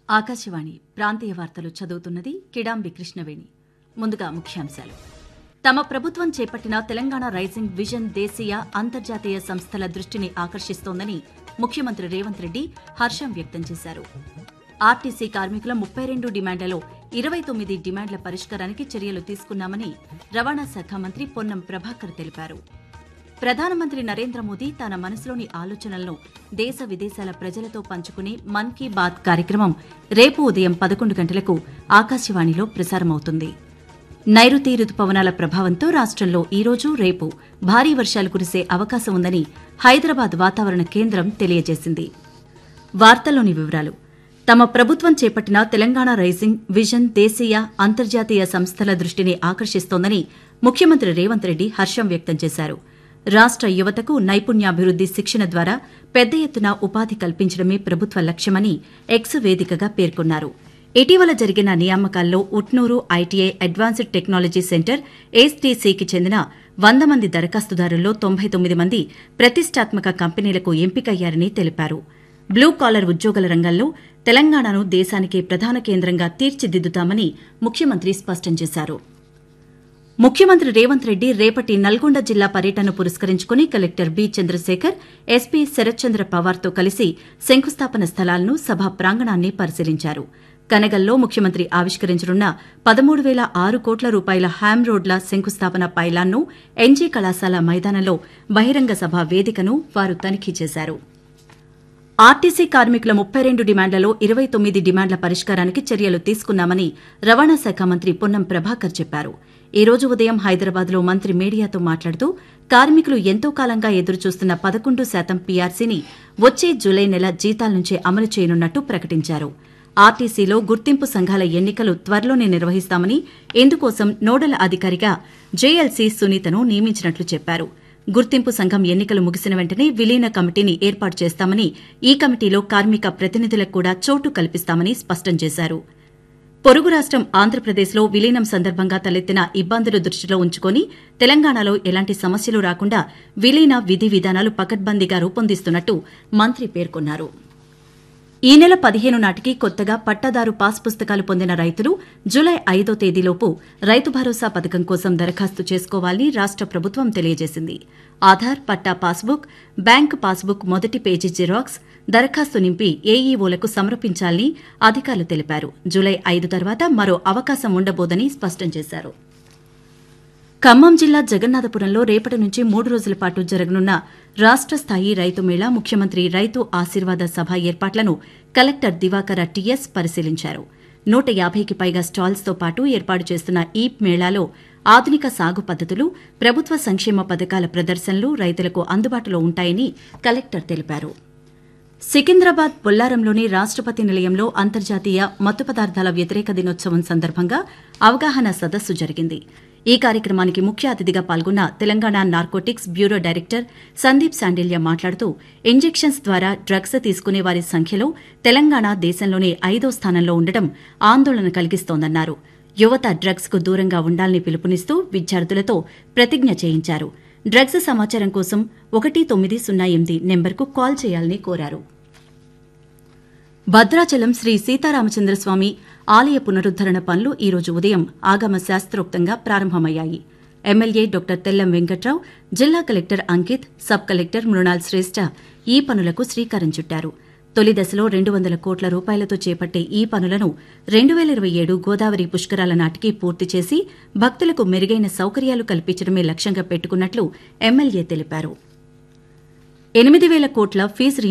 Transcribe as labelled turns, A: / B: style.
A: ఆకాశవాణి ప్రాంతీయ వార్తలు చదువుతున్నది కిడాంబి కృష్ణవేణి ముందుగా ముఖ్యాంశాలు తమ ప్రభుత్వం చేపట్టిన తెలంగాణ రైజింగ్ విజన్ దేశీయ అంతర్జాతీయ సంస్థల దృష్టిని ఆకర్షిస్తోందని ముఖ్యమంత్రి రేవంత్ రెడ్డి హర్షం వ్యక్తం చేశారు ఆర్టీసీ కార్మికుల ముప్పై రెండు డిమాండ్లలో ఇరవై తొమ్మిది డిమాండ్ల పరిష్కారానికి చర్యలు తీసుకున్నామని రవాణా శాఖ మంత్రి పొన్నం ప్రభాకర్ తెలిపారు ప్రధానమంత్రి నరేంద్ర మోదీ తన మనసులోని ఆలోచనలను దేశ విదేశాల ప్రజలతో పంచుకునే మన్ కీ బాత్ కార్యక్రమం రేపు ఉదయం పదకొండు గంటలకు ఆకాశవాణిలో ప్రసారమవుతుంది నైరుతి రుతుపవనాల ప్రభావంతో రాష్ట్రంలో ఈ రోజు రేపు భారీ వర్షాలు కురిసే అవకాశం ఉందని హైదరాబాద్ వాతావరణ కేంద్రం తెలియజేసింది వార్తల్లోని వివరాలు తమ ప్రభుత్వం చేపట్టిన తెలంగాణ రైజింగ్ విజన్ దేశీయ అంతర్జాతీయ సంస్థల దృష్టిని ఆకర్షిస్తోందని ముఖ్యమంత్రి రేవంత్ రెడ్డి హర్షం వ్యక్తం చేశారు రాష్ట యువతకు నైపుణ్యాభివృద్ది శిక్షణ ద్వారా పెద్ద ఎత్తున ఉపాధి కల్పించడమే ప్రభుత్వ లక్ష్యమని ఎక్స్ వేదికగా పేర్కొన్నారు ఇటీవల జరిగిన నియామకాల్లో Utnoor ITI advanced technology centre ఏస్టీసీకి చెందిన వంద మంది దరఖాస్తుదారుల్లో తొంభై తొమ్మిది మంది ప్రతిష్టాత్మక కంపెనీలకు ఎంపికయ్యారని తెలిపారు బ్లూ కాలర్ ఉద్యోగుల రంగంలో తెలంగాణను దేశానికే ప్రధాన కేంద్రంగా తీర్చిదిద్దుతామని ముఖ్యమంత్రి స్పష్టం చేశారు ముఖ్యమంత్రి రేవంత్ రెడ్డి రేపటి నల్గొండ జిల్లా పర్యటనను పురస్కరించుకుని collector B Chandrashekar SP Sharatchandra పవార్తో కలిసి శంకుస్థాపన స్థలాలను సభా ప్రాంగణాన్ని పరిశీలించారు కనగల్లో ముఖ్యమంత్రి ఆవిష్కరించనున్న పదమూడు వేల ఆరు కోట్ల రూపాయల హ్యామ్ రోడ్ల శంకుస్థాపన పైలాన్ను ఎన్జీ కళాశాల మైదానంలో బహిరంగ సభ వేదికను వారు తనిఖీ చేశారు ఆర్టీసీ కార్మికుల ముప్పై రెండు డిమాండ్లలో ఇరవై తొమ్మిది డిమాండ్ల పరిష్కారానికి చర్యలు తీసుకున్నామని రవాణా శాఖ మంత్రి పొన్నం ప్రభాకర్ చెప్పారు ఈ రోజు ఉదయం హైదరాబాద్లో మంత్రి మీడియాతో మాట్లాడుతూ కార్మికులు ఎంతో కాలంగా ఎదురుచూస్తున్న పదకొండు శాతం పీఆర్సీని వచ్చే జూలై నెల జీతాల నుంచే అమలు చేయనున్నట్టు ప్రకటించారు ఆర్టీసీలో గుర్తింపు సంఘాల ఎన్నికలు త్వరలోనే నిర్వహిస్తామని ఇందుకోసం నోడల్ అధికారిగా జేఎల్సీ సునీతను నియమించినట్లు చెప్పారు గుర్తింపు సంఘం ఎన్నికలు ముగిసిన వెంటనే విలీన కమిటీని ఏర్పాటు చేస్తామని ఈ కమిటీలో కార్మిక ప్రతినిధులకు కూడా చోటు కల్పిస్తామని స్పష్టం చేశారు పొరుగు రాష్టం ఆంధ్రప్రదేశ్లో విలీనం సందర్భంగా తలెత్తిన ఇబ్బందులు దృష్టిలో ఉంచుకుని తెలంగాణలో ఎలాంటి సమస్యలు రాకుండా విలీన విధి విధానాలు పకడ్బందీగా రూపొందిస్తున్నట్టు మంత్రి పేర్కొన్నారు ఈ నెల పదిహేను నాటికి కొత్తగా పట్టాదారు పాస్ పుస్తకాలు పొందిన రైతులు జులై ఐదో తేదీలోపు రైతు భరోసా పథకం కోసం దరఖాస్తు చేసుకోవాలని రాష్ట ప్రభుత్వం తెలియజేసింది ఆధార్ పట్టా పాస్బుక్ బ్యాంక్ పాస్బుక్ మొదటి పేజీ జిరాక్స్ దరఖాస్తు నింపి ఏఈఓలకు సమర్పించాలని అధికారులు తెలిపారు జులై ఐదు తర్వాత మరో అవకాశం ఉండబోదని స్పష్టం చేశారు ఖమ్మం జిల్లా జగన్నాథపురంలో రేపటి నుంచి మూడు రోజుల పాటు జరగనున్న రాష్ట స్థాయి రైతు మేళా ముఖ్యమంత్రి రైతు ఆశీర్వాద సభ ఏర్పాట్లను కలెక్టర్ దివాకర టీఎస్ పరిశీలించారు నూట యాభైకి పైగా స్టాల్స్తో పాటు ఏర్పాటు చేస్తున్న ఈ మేళాలో ఆధునిక సాగు పద్దతులు ప్రభుత్వ సంక్షేమ పథకాల ప్రదర్శనలు రైతులకు అందుబాటులో ఉంటాయని కలెక్టర్ తెలిపారు సికింద్రాబాద్ బొల్లారంలోని రాష్టపతి నిలయంలో అంతర్జాతీయ మత్తు పదార్థాల వ్యతిరేక దినోత్సవం సందర్భంగా అవగాహన సదస్సు జరిగింది ఈ కార్యక్రమానికి ముఖ్య అతిథిగా పాల్గొన్న Telangana narcotics bureau director Sandeep Shandilya మాట్లాడుతూ ఇంజెక్షన్స్ ద్వారా డ్రగ్స్ తీసుకునే వారి సంఖ్యలో తెలంగాణ దేశంలోనే ఐదో స్థానంలో ఉండడం ఆందోళన కలిగిస్తోందన్నారు యువత డ్రగ్స్ కు దూరంగా ఉండాలని పిలుపునిస్తూ విద్యార్థులతో ప్రతిజ్ఞ చేయించారు డ్రగ్స్ సమాచారం కోసం ఒకటి తొమ్మిది సున్నా ఎనిమిది నెంబర్కు కాల్ చేయాలని కోరారు భద్రాచలం శ్రీ సీతారామచంద్రస్వామి ఆలయ పునరుద్దరణ పనులు ఈ రోజు ఉదయం ఆగమ శాస్త్రోక్తంగా ప్రారంభమయ్యాయి ఎమ్మెల్యే డాక్టర్ తెల్లం వెంకట్రావు జిల్లా collector Ankit sub collector Mrunal Shreshtha ఈ పనులకు శ్రీకారం చుట్టారు తొలి దశలో రెండు వందల కోట్ల రూపాయలతో చేపట్టే ఈ పనులను రెండు వేల ఇరవై ఏడు గోదావరి పుష్కరాల నాటికి పూర్తి చేసి భక్తులకు మెరుగైన సౌకర్యాలు కల్పించడమే లక్ష్యంగా పెట్టుకున్నట్లు ఎమ్మెల్యే తెలిపారు ఎనిమిది వేల కోట్ల ఫీజు